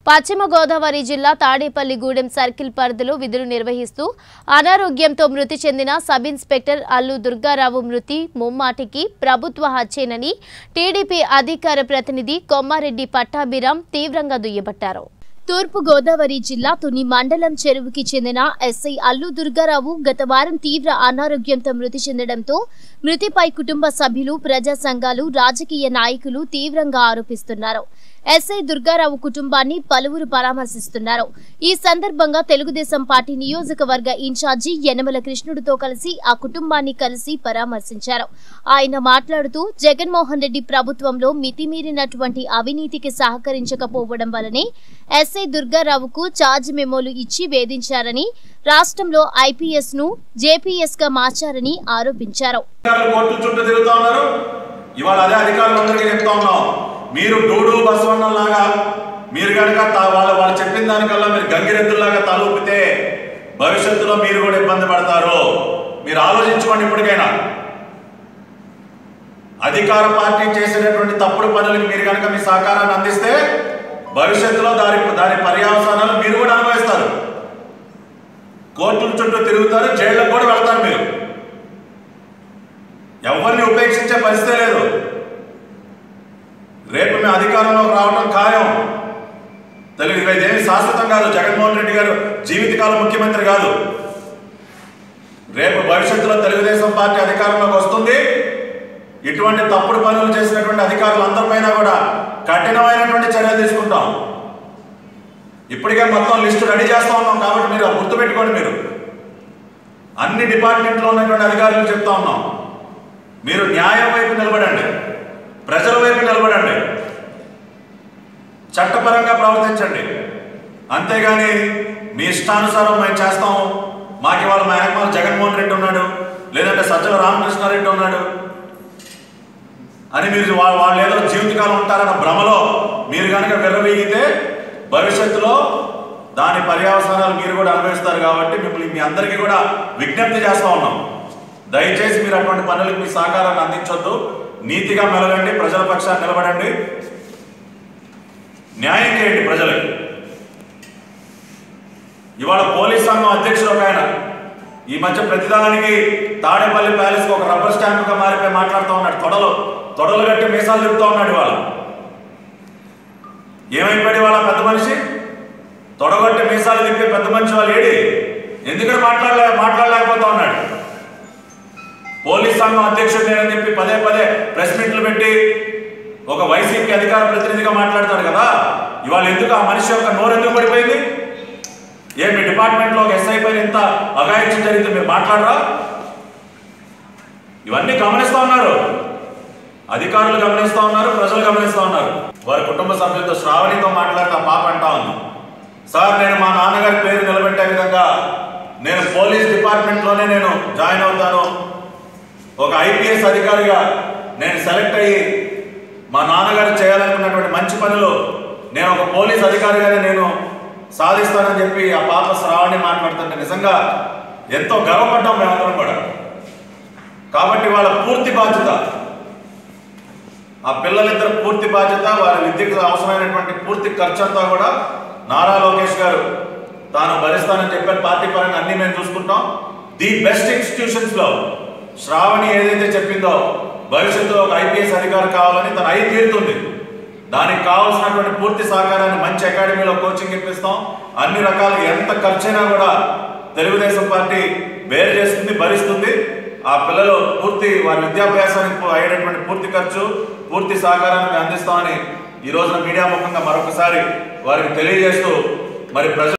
పశ్చిమ గోదావరి జిల్లా తాడేపల్లిగూడెం సర్కిల్ పరిధిలో విధులు నిర్వహిస్తూ అనారోగ్యంతో మృతి చెందిన సబ్ ఇన్స్పెక్టర్ అల్లు దుర్గారావు మృతి ముమ్మాటికి ప్రభుత్వ హత్యేనని టీడీపీ అధికార ప్రతినిధి కొమ్మారెడ్డి పట్టాభిరాం తీవ్రంగా దుయ్యబట్టారు తూర్పు గోదావరి జిల్లా తుని మండలం చెరువుకి చెందిన ఎస్ఐ అల్లు దుర్గారావు గత వారం తీవ్ర అనారోగ్యంతో మృతి చెందడంతో మృతిపై కుటుంబ సభ్యులు ప్రజా సంఘాలు రాజకీయ నాయకులు తీవ్రంగా ఆరోపిస్తున్నారు ఎస్ఐ దుర్గారావు కుటుంబాన్ని పలువురు పరామర్శిస్తున్నారు ఈ సందర్భంగా తెలుగుదేశం పార్టీ నియోజకవర్గ ఇన్ఛార్జి యనమల కృష్ణుడితో కలిసి ఆ కుటుంబాన్ని కలిసి పరామర్శించారు ఆయన మాట్లాడుతూ జగన్మోహన్ రెడ్డి ప్రభుత్వంలో మితిమీరినటువంటి అవినీతికి సహకరించకపోవడం వల్లనే ఎస్ఐ దుర్గారావుకు ఛార్జ్ మెమోలు ఇచ్చి వేధించారని రాష్ట్రంలో ఐపీఎస్ ను జేపీఎస్ గా మార్చారని ఆరోపించారు అధికారులు కోర్టుల చుట్టూ తిరుగుతా ఉన్నారు ఇవాళ అదే అధికారులందరికీ చెప్తా ఉన్నాం మీరు డూడు బసవన్నం లాగా మీరు కనుక వాళ్ళు వాళ్ళు చెప్పిన దానికల్లా మీరు గంగిరెద్దులాగా తలూపితే భవిష్యత్తులో మీరు కూడా ఇబ్బంది పడతారు మీరు ఆలోచించుకోండి ఇప్పటికైనా అధికార పార్టీ చేసేటటువంటి తప్పుడు పనులకు మీరు కనుక మీ సహకారాన్ని అందిస్తే భవిష్యత్తులో దాని దాని పర్యవసానాలు మీరు కూడా అనుభవిస్తారు కోర్టుల చుట్టూ తిరుగుతారు జైళ్ళకు కూడా వెళ్తారు మీరు ఎవరిని ఉపేక్షించే పరిస్థితే లేదు రేపు మేము అధికారంలోకి రావడం ఖాయం తెలుగు ఇదేమి శాశ్వతం కాదు జగన్మోహన్ రెడ్డి గారు జీవితకాలం ముఖ్యమంత్రి కాదు రేపు భవిష్యత్తులో తెలుగుదేశం పార్టీ అధికారంలోకి వస్తుంది ఇటువంటి తప్పుడు పనులు చేసినటువంటి అధికారులందరిపైన కూడా కఠినమైనటువంటి చర్యలు తీసుకుంటాం ఇప్పటికే మొత్తం లిస్టు రెడీ చేస్తా ఉన్నాం కాబట్టి మీరు గుర్తుపెట్టుకోండి మీరు అన్ని డిపార్ట్మెంట్లో ఉన్నటువంటి అధికారులు చెప్తా ఉన్నాం మీరు న్యాయం వైపు నిలబడండి ప్రజల వైపు నిలబడండి చట్టపరంగా ప్రవర్తించండి అంతేగాని మీ ఇష్టానుసారం మేము చేస్తాము మాకు ఇవాళ మా వెనకాల జగన్మోహన్ రెడ్డి ఉన్నాడు లేదంటే సజ్జల రామకృష్ణారెడ్డి ఉన్నాడు అని మీరు వా- వాళ్ళు ఏదో జీవితకాలం ఉంటారన్న భ్రమలో మీరు కనుక విర్రవీగితే భవిష్యత్తులో దాని పర్యవసానాలు మీరు కూడా అనుభవిస్తారు కాబట్టి మిమ్మల్ని మీ అందరికీ కూడా విజ్ఞప్తి చేస్తా ఉన్నాం దయచేసి మీరు అటువంటి పనులకు మీ సహకారాన్ని అందించొద్దు నీతిగా మెలగండి ప్రజల పక్షాన్ని నిలబడండి న్యాయం చేయండి ప్రజలకు ఇవాళ పోలీస్ సంఘం అధ్యక్షుడు ఒక ఆయన ఈ మధ్య ప్రతిదానికి తాడేపల్లి ప్యాలెస్ ఒక రబ్బర్ స్టాంపుగా మారిపోయి మాట్లాడుతూ ఉన్నాడు తొడలు తొడలు కట్టి మీసాలు తిప్పుతూ ఉన్నాడు ఇవాళ ఏమైపోయాడు ఇవాళ పెద్ద మనిషి తొడగొట్టి మీసాలు తిప్పే పెద్ద మనిషి వాళ్ళు ఏడి ఎందుకని మాట్లాడలే మాట్లాడలేకపోతా ఉన్నాడు పోలీస్ సంఘం అధ్యక్షుడు నేనని చెప్పి పదే పదే ప్రెస్ మీట్లు పెట్టి ఒక వైసీపీ అధికార ప్రతినిధిగా మాట్లాడతాడు కదా ఇవాళ ఎందుకు ఆ మనిషి యొక్క నోరు ఎందుకు పడిపోయింది ఏ మీ డిపార్ట్మెంట్లో ఒక ఎస్ఐ పైన ఇంత అగాయించడం జరిగితే మీరు మాట్లాడరా ఇవన్నీ గమనిస్తా ఉన్నారు అధికారులు గమనిస్తా ఉన్నారు ప్రజలు గమనిస్తా ఉన్నారు వారి కుటుంబ సభ్యులతో శ్రావణితో మాట్లాడుతూ ఆ పాప అంటా ఉంది సార్ నేను మా నాన్నగారి పేరు నిలబెట్టే విధంగా నేను పోలీస్ డిపార్ట్మెంట్లోనే నేను జాయిన్ అవుతాను ఒక ఐపీఎస్ అధికారిగా నేను సెలెక్ట్ అయ్యి మా నాన్నగారు చేయాలనుకున్నటువంటి మంచి పనులు నేను ఒక పోలీస్ అధికారిగానే నేను సాధిస్తానని చెప్పి ఆ పాప శ్రావణి మాట్లాడుతుంటే నిజంగా ఎంతో గర్వపడ్డాం మేమందరం కూడా కాబట్టి వాళ్ళ పూర్తి బాధ్యత ఆ పిల్లలిద్దరు పూర్తి బాధ్యత వారి విద్యకు అవసరమైనటువంటి పూర్తి ఖర్చు అంతా కూడా నారా లోకేష్ గారు తాను భరిస్తానని చెప్పారు పార్టీ పరంగా అన్ని మేము చూసుకుంటాం ది బెస్ట్ ఇన్స్టిట్యూషన్స్ లో శ్రావణి ఏదైతే చెప్పిందో భవిష్యత్తులో ఒక ఐపీఎస్ అధికారి కావాలని తను అయి తీరుతుంది దానికి కావాల్సినటువంటి పూర్తి సహకారాన్ని మంచి అకాడమీలో కోచింగ్ ఇప్పిస్తాం అన్ని రకాల ఎంత ఖర్చైనా కూడా తెలుగుదేశం పార్టీ బేర్ చేస్తుంది భరిస్తుంది ఆ పిల్లలు పూర్తి వారి విద్యాభ్యాసానికి పు- అయ్యేటటువంటి పూర్తి ఖర్చు పూర్తి సహకారాన్ని మేము అందిస్తామని ఈ రోజున మీడియా ముఖంగా మరొకసారి వారికి తెలియజేస్తూ మరి ప్రజలు